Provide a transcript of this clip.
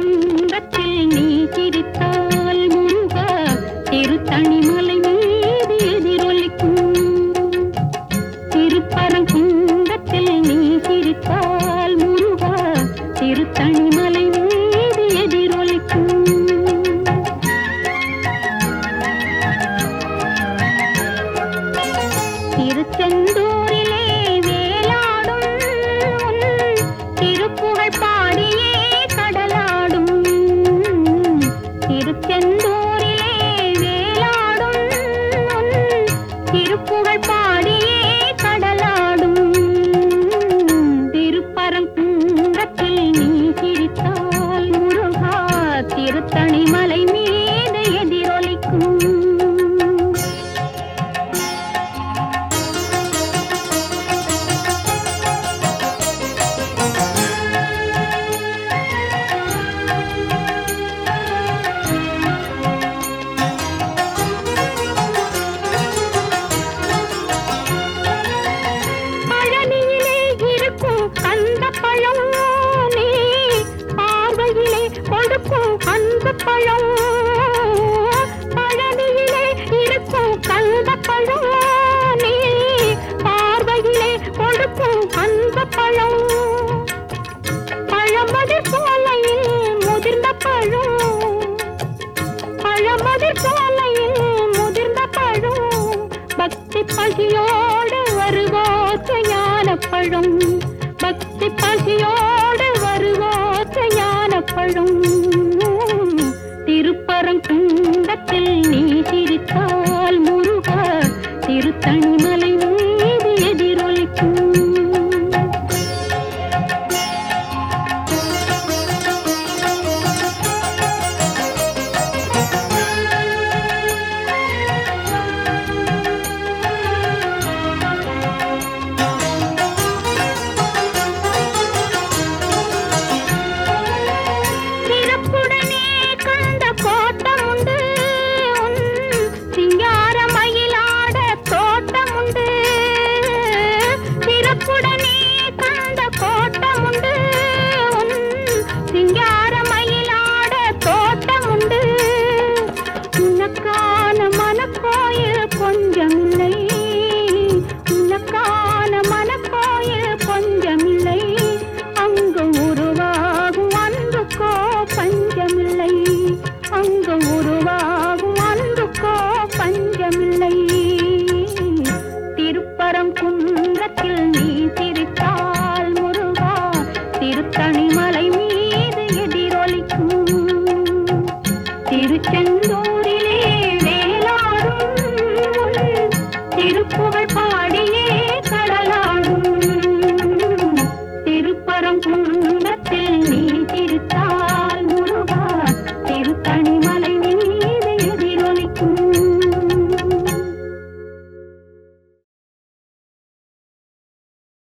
திருப்பரங்குன்றத்தில் நீ சிரித்தால் முருகா திருத்தணிமலை மீது எதிரொலிக்கும் திருப்பரங்குன்றத்தில் நீ சிரித்தால் முருகா திருத்தணிமலை மீது எதிரொலிக்கும் திருச்செந்தூரிலே வேலாடும் உன் திருப்புகழ் பாடியே கடலாடும் திருச்செந்தூரிலே வேலாடும் உன் திருப்புகழ் பாடியே கடலாடும் திருப்பரங்குன்றத்தில் நீ சிரித்தால் முருகா திருத்தணிமலை மீது எதிரொலிக்கும் பழனியிலே இருக்கும் அந்த பழம் நீ பார்வையிலே கொடுக்கும் அந்த பழம் பழனியிலே இருக்கும் அந்த பழம் நீ பார்வையிலே கொடுக்கும் அந்த பழம் பழமதி சோலையில் முதிர்ந்த பழம் பழமதிர் சோலையில் முதிர்ந்த பழம் பக்தி பசியோடு வருவோற்ற ஞான பழம் பக்தி பசியோடு வருவோற்ற ஞான பழம் திருப்பரங்குன்றத்தில் நீ சிரித்தால் முருகா திருத்தணிமலை மீது எதிரொலிக்கும் சிறப்புடனே கண்ட கோட்டம் உண்டு உன் சிங்கார மயிலாட தோட்டம் உண்டு சிறப்புடனே கண்ட கோட்டம் உண்டு உன் சிங்கார மயிலாட தோட்டம் உண்டு உனக்கான மனக்கோயில் கொஞ்சமில்லை உனக்கான மனக்கோயில் கொஞ்சமில்லை அங்கு உருவாகும் அன்புக்கோ பஞ்சமில்லை அங்கு உருவாகும் அன்புக்கோ பஞ்சமில்லை திருப்பரங்குன்றத்தில் நீ